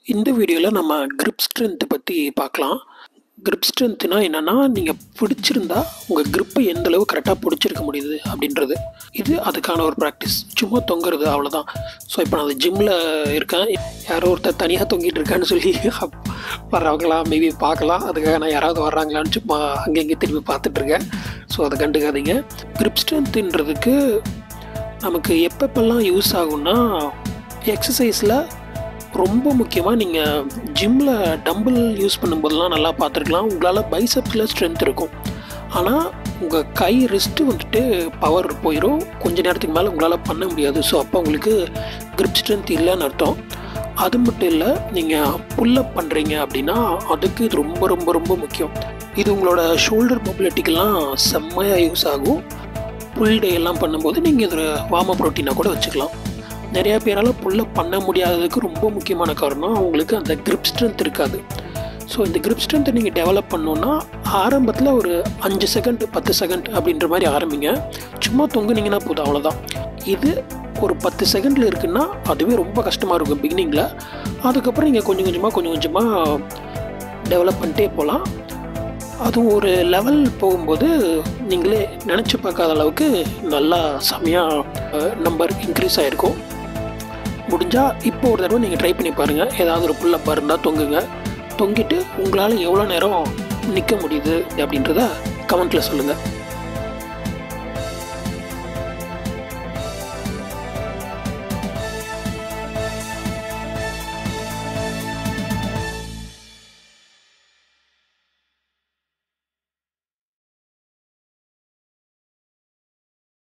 இந்த வீடியோவில் நம்ம grip strength பற்றி பார்க்கலாம் grip strengthனா என்னென்னா நீங்கள் பிடிச்சிருந்தா உங்கள் grip எந்த அளவு கரெக்டாக பிடிச்சிருக்க முடியுது அப்படின்றது இது அதுக்கான ஒரு ப்ராக்டிஸ் சும்மா தொங்குறது அவ்வளோதான் ஸோ இப்போ நான் ஜிம்மில் இருக்கேன் யாரோ ஒருத்தர் தனியாக தொங்கிட்டு இருக்கான்னு சொல்லி வர்றவங்களாம் மேபி பார்க்கலாம் அதுக்காக நான் யாராவது வர்றாங்களான்னு சும்மா அங்கங்கே திரும்பி பார்த்துட்ருக்கேன் ஸோ அதை கண்டுக்காதீங்க grip strengthன்றதுக்கு நமக்கு எப்பப்பெல்லாம் யூஸ் ஆகும்னா எக்ஸசைஸில் ரொம்ப முக்கியமாக நீங்கள் ஜிம்மில் டம்பிள் யூஸ் பண்ணும்போதெல்லாம் நல்லா பார்த்துருக்கலாம் உங்களால் பைசப்ஸில் ஸ்ட்ரென்த் இருக்கும் ஆனால் உங்கள் கை ரிஸ்ட்டு வந்துட்டு பவர் போயிடும் கொஞ்ச நேரத்துக்கு மேலே உங்களால் பண்ண முடியாது ஸோ அப்போ உங்களுக்கு grip strength இல்லைன்னு அர்த்தம் அது மட்டும் இல்லை நீங்கள் புல்லப் பண்ணுறீங்க அப்படின்னா அதுக்கு இது ரொம்ப ரொம்ப ரொம்ப முக்கியம் இது உங்களோட ஷோல்டர் மொபிலிட்டிக்கெல்லாம் செம்மையாக யூஸ் ஆகும் புல் டே எல்லாம் பண்ணும்போது நீங்கள் இதில் வார்ம் ப்ரோட்டீனாக கூட வச்சுக்கலாம் நிறையா பேரால் புல்லப் பண்ண முடியாததுக்கு ரொம்ப முக்கியமான காரணம் அவங்களுக்கு அந்த grip strength இருக்காது ஸோ இந்த grip strength நீங்கள் டெவலப் பண்ணோன்னா ஆரம்பத்தில் ஒரு அஞ்சு செகண்ட் பத்து செகண்ட் அப்படின்ற மாதிரி ஆரம்பிங்க சும்மா தொங்குனீங்கன்னா போதும் அவ்வளோதான் இது ஒரு பத்து செகண்டில் இருக்குன்னா அதுவே ரொம்ப கஷ்டமாக இருக்கும் பிகினிங்கில் அதுக்கப்புறம் நீங்கள் கொஞ்சம் கொஞ்சமாக கொஞ்சம் கொஞ்சமாக டெவலப் பண்ணிட்டே போகலாம் அதுவும் ஒரு லெவல் போகும்போது நீங்களே நினச்சி பார்க்காத அளவுக்கு நல்லா செமையாக நம்பர் இன்க்ரீஸ் ஆகிருக்கும் முடிஞ்சால் இப்போ ஒரு தடவை நீங்கள் ட்ரை பண்ணி பாருங்கள் ஏதாவது ஒரு புல்லப்பா இருந்தால் தொங்குங்க தொங்கிட்டு உங்களால் எவ்வளோ நேரம் நிற்க முடியுது அப்படின்றத கமெண்ட்டில் சொல்லுங்கள்